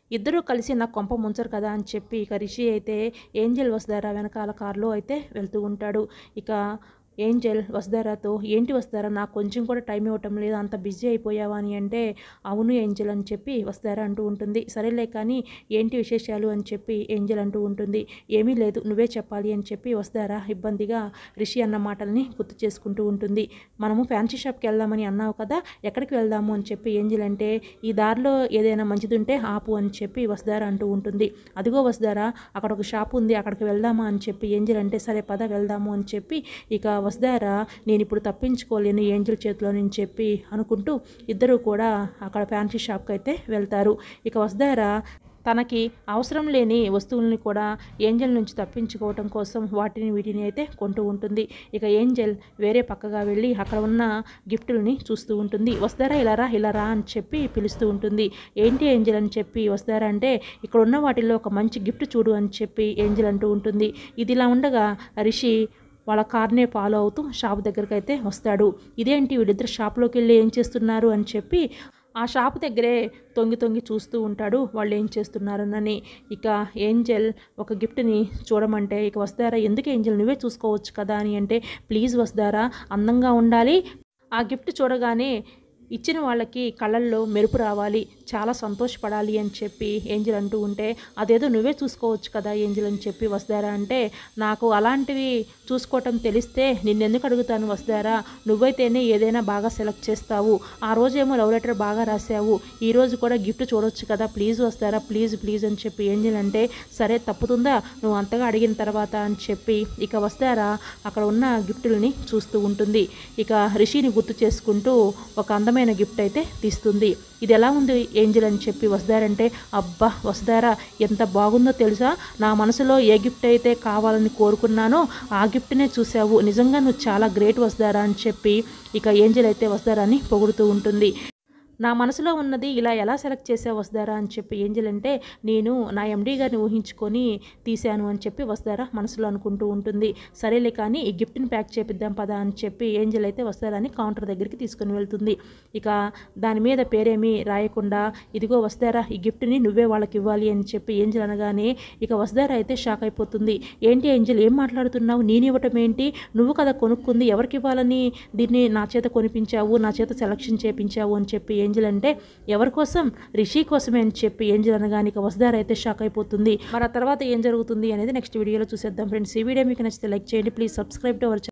ఇద్దరూ కలిసి నాకు కొంప ముంచరు కదా అని చెప్పి ఇక రిషి అయితే ఏంజల్ వసుధారా వెనకాల కారులో అయితే వెళ్తూ ఉంటాడు ఇక ఏంజల్ వసుధారాతో ఏంటి వసుధారా నాకు కొంచెం కూడా టైం ఇవ్వటం లేదు అంత బిజీ అయిపోయావా అని అంటే అవును ఏంజల్ అని చెప్పి వసుధారా అంటూ ఉంటుంది సరేలే కానీ ఏంటి విశేషాలు అని చెప్పి ఏంజల్ అంటూ ఉంటుంది ఏమీ లేదు నువ్వే చెప్పాలి అని చెప్పి వసుధారా ఇబ్బందిగా రిషి అన్న మాటల్ని గుర్తు చేసుకుంటూ ఉంటుంది మనము ఫ్యాన్సీ షాప్కి వెళ్దామని అన్నావు కదా ఎక్కడికి వెళ్దాము అని చెప్పి ఏంజల్ అంటే ఈ దారిలో ఏదైనా మంచిది ఉంటే ఆపు అని చెప్పి వసుధారా అంటూ ఉంటుంది అదిగో వసుధారా అక్కడ ఒక షాప్ ఉంది అక్కడికి వెళ్దామా అని చెప్పి ఏంజల్ అంటే సరే పద వెళ్దాము అని చెప్పి ఇక వసుధారా నేను ఇప్పుడు తప్పించుకోలేను ఏంజల్ చేతిలో నుంచి చెప్పి అనుకుంటూ ఇద్దరు కూడా అక్కడ ఫ్యాన్సీ షాప్కి అయితే వెళ్తారు ఇక వసుధారా తనకి అవసరం లేని వస్తువుల్ని కూడా ఏంజల్ నుంచి తప్పించుకోవటం కోసం వాటిని వీటిని అయితే కొంటూ ఉంటుంది ఇక ఏంజల్ వేరే పక్కగా వెళ్ళి అక్కడ ఉన్న గిఫ్టుల్ని చూస్తూ ఉంటుంది వస్తారా ఇలా రా ఇలా రా అని చెప్పి పిలుస్తూ ఉంటుంది ఏంటి ఏంజల్ అని చెప్పి వస్తారా అంటే ఇక్కడ ఉన్న వాటిల్లో ఒక మంచి గిఫ్ట్ చూడు అని చెప్పి ఏంజల్ అంటూ ఉంటుంది ఇది ఇలా ఉండగా రిషి వాళ్ళ కార్నే ఫాలో అవుతూ షాప్ దగ్గరికి అయితే వస్తాడు ఇదేంటి వీళ్ళిద్దరు షాప్లోకి వెళ్ళి ఏం చేస్తున్నారు అని చెప్పి ఆ షాప్ దగ్గరే తొంగి తొంగి చూస్తూ ఉంటాడు వాళ్ళు ఏం చేస్తున్నారనని ఇక ఏంజల్ ఒక గిఫ్ట్ని చూడమంటే ఇక వస్తారా ఎందుకు ఏంజల్ నువ్వే చూసుకోవచ్చు కదా అని అంటే ప్లీజ్ వస్తారా అందంగా ఉండాలి ఆ గిఫ్ట్ చూడగానే ఇచ్చిన వాళ్ళకి కళ్ళల్లో మెరుపు రావాలి చాలా సంతోషపడాలి అని చెప్పి ఏంజల్ అంటూ ఉంటే అదేదో నువ్వే చూసుకోవచ్చు కదా ఏంజల్ అని చెప్పి వస్తారా అంటే నాకు అలాంటివి చూసుకోవటం తెలిస్తే నిన్నెందుకు అడుగుతాను వస్తారా నువ్వైతేనే ఏదైనా బాగా సెలెక్ట్ చేస్తావు ఆ రోజేమో లవ్ లెటర్ బాగా రాసావు ఈ రోజు కూడా గిఫ్ట్ చూడొచ్చు కదా ప్లీజ్ వస్తారా ప్లీజ్ ప్లీజ్ అని చెప్పి ఏంజల్ అంటే సరే తప్పుతుందా నువ్వు అంతగా అడిగిన తర్వాత అని చెప్పి ఇక వస్తారా అక్కడ ఉన్న గిఫ్టుల్ని చూస్తూ ఉంటుంది ఇక రిషిని గుర్తు చేసుకుంటూ ఒక అందమైన గిఫ్ట్ అయితే తీస్తుంది ఇది ఎలా ఉంది ఏంజల్ అని చెప్పి వస్తారంటే అబ్బా వస్తారా ఎంత బాగుందో తెలుసా నా మనసులో ఏ గిఫ్ట్ అయితే కావాలని కోరుకున్నానో ఆ గిఫ్ట్నే చూసావు నిజంగా నువ్వు చాలా గ్రేట్ వస్తారా అని చెప్పి ఇక ఏంజల్ అయితే వస్తారా అని పొగుడుతూ ఉంటుంది నా మనసులో ఉన్నది ఇలా ఎలా సెలెక్ట్ చేసే వస్తారా అని చెప్పి ఏంజల్ అంటే నేను నా ఎండీ గారిని ఊహించుకొని తీశాను అని చెప్పి వస్తారా మనసులో అనుకుంటూ ఉంటుంది సరేలే కానీ ఈ గిఫ్ట్ని ప్యాక్ చేపిద్దాం పదా అని చెప్పి ఏంజల్ అయితే వస్తారని కౌంటర్ దగ్గరికి తీసుకుని వెళ్తుంది ఇక దాని మీద పేరేమీ రాయకుండా ఇదిగో వస్తారా ఈ గిఫ్ట్ని నువ్వే వాళ్ళకి ఇవ్వాలి అని చెప్పి ఏంజల్ అనగానే ఇక వస్తారా అయితే షాక్ అయిపోతుంది ఏంటి ఏంజల్ ఏం మాట్లాడుతున్నావు నేను ఇవ్వటం ఏంటి నువ్వు కదా కొనుక్కుంది ఎవరికి ఇవ్వాలని దీన్ని నా చేత కొనిపించావు నా చేత సెలక్షన్ చేపించావు అని చెప్పి ఏంజల్ అంటే ఎవరి కోసం రిషి కోసమే అని చెప్పి ఏంజల్ అనగానే ఇక వసుధార అయితే షాక్ అయిపోతుంది మరి ఆ తర్వాత ఏం జరుగుతుంది అనేది నెక్స్ట్ వీడియోలో చూసేద్దాం ఫ్రెండ్స్ ఈ వీడియో మీకు నచ్చితే లైక్ చేయండి ప్లీజ్ సబ్స్క్రైబ్ టు అవర్